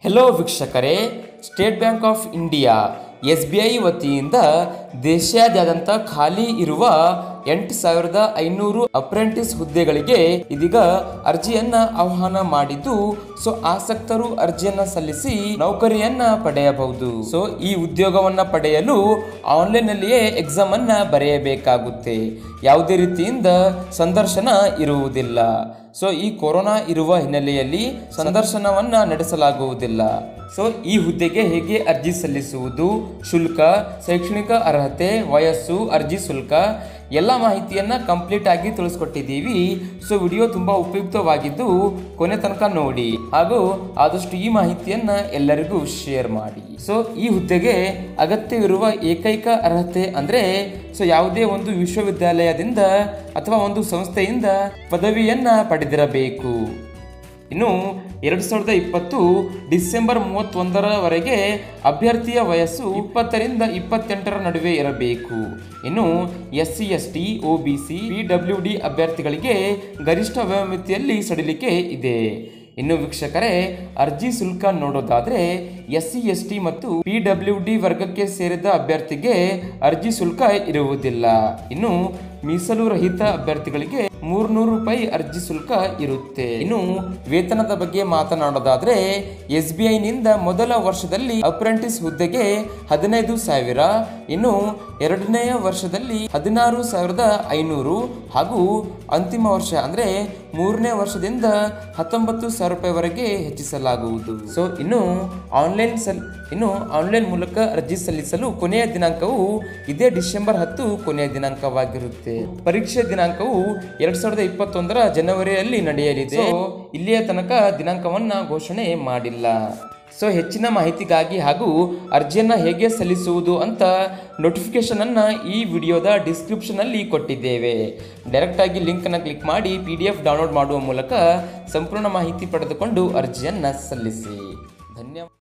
hello ವೀಕ್ಷಕರೇ State Bank of India S B I ವತಿಯಿಂದ ದೇಶಾದ್ಯಂತ ಖಾಲಿ ಇರುವ ಎಂಟು ಸಾವಿರದ ಐನೂರು ಅಪ್ರೆಂಟಿಸ್ ಹುದ್ದೆಗಳಿಗೆ ಇದೀಗ ಅರ್ಜಿಯನ್ನ ಆಹ್ವಾನ ಮಾಡಿದ್ದು ಸೊ ಆಸಕ್ತರು ಅರ್ಜಿಯನ್ನ ಸಲ್ಲಿಸಿ ನೌಕರಿಯನ್ನ ಪಡೆಯಬಹುದು ಸೊ ಈ ಉದ್ಯೋಗವನ್ನ ಪಡೆಯಲು ಆನ್ಲೈನ್ ನಲ್ಲಿಯೇ ಎಕ್ಸಾಮ್ ಅನ್ನ ಬರೆಯಬೇಕಾಗುತ್ತೆ ಯಾವುದೇ ರೀತಿಯಿಂದ ಸಂದರ್ಶನ ಇರುವುದಿಲ್ಲ ಸೊ ಈ ಕೊರೋನಾ ಇರುವ ಹಿನ್ನೆಲೆಯಲ್ಲಿ ಸಂದರ್ಶನವನ್ನ ನಡೆಸಲಾಗುವುದಿಲ್ಲ ಸೊ ಈ ಹುದ್ದೆಗೆ ಹೇಗೆ ಅರ್ಜಿ ಸಲ್ಲಿಸುವುದು ಶುಲ್ಕ ಶೈಕ್ಷಣಿಕ ಅರ್ಹತೆ ವಯಸ್ಸು ಅರ್ಜಿ ಶುಲ್ಕ ಎಲ್ಲ ಮಾಹಿತಿಯನ್ನ ಕಂಪ್ಲೀಟ್ ಆಗಿ ತಿಳಿಸ್ಕೊಟ್ಟಿದ್ದೀವಿ ಸೊ ವಿಡಿಯೋ ತುಂಬಾ ಉಪಯುಕ್ತವಾಗಿದ್ದು ಕೊನೆ ತನಕ ನೋಡಿ ಹಾಗೂ ಆದಷ್ಟು ಈ ಮಾಹಿತಿಯನ್ನ ಎಲ್ಲರಿಗೂ ಶೇರ್ ಮಾಡಿ ಸೊ ಈ ಹುದ್ದೆಗೆ ಅಗತ್ಯವಿರುವ ಏಕೈಕ ಅರ್ಹತೆ ಅಂದ್ರೆ ಸೊ ಯಾವುದೇ ಒಂದು ವಿಶ್ವವಿದ್ಯಾಲಯದಿಂದ ಅಥವಾ ಒಂದು ಸಂಸ್ಥೆಯಿಂದ ಪದವಿಯನ್ನ ಪಡೆದಿರಬೇಕು ಇನ್ನು ಎರಡು ಸಾವಿರದ ಇಪ್ಪತ್ತು ಡಿಸೆಂಬರ್ ಮೂವತ್ತೊಂದರವರೆಗೆ ಅಭ್ಯರ್ಥಿಯ ವಯಸ್ಸು ಇಪ್ಪತ್ತರಿಂದ ಇಪ್ಪತ್ತೆಂಟರ ನಡುವೆ ಇರಬೇಕು ಇನ್ನು S C S T O B C P W D ಅಭ್ಯರ್ಥಿಗಳಿಗೆ ಗರಿಷ್ಠ ವಯೋಮಿತಿಯಲ್ಲಿ ಸಡಿಲಿಕೆ ಇದೆ ಇನ್ನು ವೀಕ್ಷಕರೇ ಅರ್ಜಿ ಶುಲ್ಕ ನೋಡೋದಾದ್ರೆ ಎಸ್ ಸಿ ಎಸ್ ಟಿ ಮತ್ತು ಪಿ ಡಬ್ಲ್ಯೂ ಡಿ ವರ್ಗಕ್ಕೆ ಸೇರಿದ ಅಭ್ಯರ್ಥಿಗೆ ಅರ್ಜಿ ಶುಲ್ಕ ಇರುವುದಿಲ್ಲ ಇನ್ನು ಮೀಸಲು ರಹಿತ ಅಭ್ಯರ್ಥಿಗಳಿಗೆ ಮೂರ್ನೂರು ರೂಪಾಯಿ ಅರ್ಜಿ ಶುಲ್ಕ ಇರುತ್ತೆ ಇನ್ನು ವೇತನದ ಬಗ್ಗೆ ಮಾತನಾಡೋದಾದ್ರೆ ಎಸ್ ಬಿ ಐನಿಂದ ಮೊದಲ ವರ್ಷದಲ್ಲಿ ಅಪ್ರೆಂಟಿಸ್ ಹುದ್ದೆಗೆ ಹದಿನೈದು ಸಾವಿರ ಇನ್ನು ಎರಡನೆಯ ವರ್ಷದಲ್ಲಿ ಹದಿನಾರು ಸಾವಿರದ ಐನೂರು ಹಾಗೂ ಅಂತಿಮ ವರ್ಷ ಅಂದ್ರೆ ಮೂರನೇ ವರ್ಷದಿಂದ ಹತ್ತೊಂಬತ್ತು ಸಾವಿರ ರೂಪಾಯಿವರೆಗೆ ಹೆಚ್ಚಿಸಲಾಗುವುದು ಸೊ ಇನ್ನು ಆನ್ಲೈನ್ ಸಲ್ ಇನ್ನು ಆನ್ಲೈನ್ ಮೂಲಕ ಅರ್ಜಿ ಸಲ್ಲಿಸಲು ಕೊನೆಯ ದಿನಾಂಕವು ಇದೇ ಡಿಸೆಂಬರ್ ಹತ್ತು ಕೊನೆಯ ದಿನಾಂಕವಾಗಿರುತ್ತೆ ಪರೀಕ್ಷೆ ದಿನಾಂಕವು ಎರಡ್ ಸಾವಿರದ ಇಪ್ಪತ್ತೊಂದರ ಜನವರಿಯಲ್ಲಿ ನಡೆಯಲಿದೆ So, ಇಲ್ಲಿಯ ತನಕ ದಿನಾಂಕವನ್ನ ಘೋಷಣೆ ಮಾಡಿಲ್ಲ ಸೊ ಹೆಚ್ಚಿನ ಮಾಹಿತಿಗಾಗಿ ಹಾಗೂ ಅರ್ಜಿಯನ್ನ ಹೇಗೆ ಸಲ್ಲಿಸುವುದು ಅಂತ ನೋಟಿಫಿಕೇಶನ್ ಅನ್ನ ಈ ವಿಡಿಯೋದ ಡಿಸ್ಕ್ರಿಪ್ಷನ್ ಅಲ್ಲಿ ಕೊಟ್ಟಿದ್ದೇವೆ ಡೈರೆಕ್ಟ್ ಆಗಿ ಲಿಂಕ್ ಅನ್ನ ಕ್ಲಿಕ್ ಮಾಡಿ ಪಿ ಡಿ ಎಫ್ ಡೌನ್ಲೋಡ್ ಮಾಡುವ ಮೂಲಕ ಸಂಪೂರ್ಣ ಮಾಹಿತಿ ಪಡೆದುಕೊಂಡು ಅರ್ಜಿಯನ್ನ ಸಲ್ಲಿಸಿ ಧನ್ಯವಾದ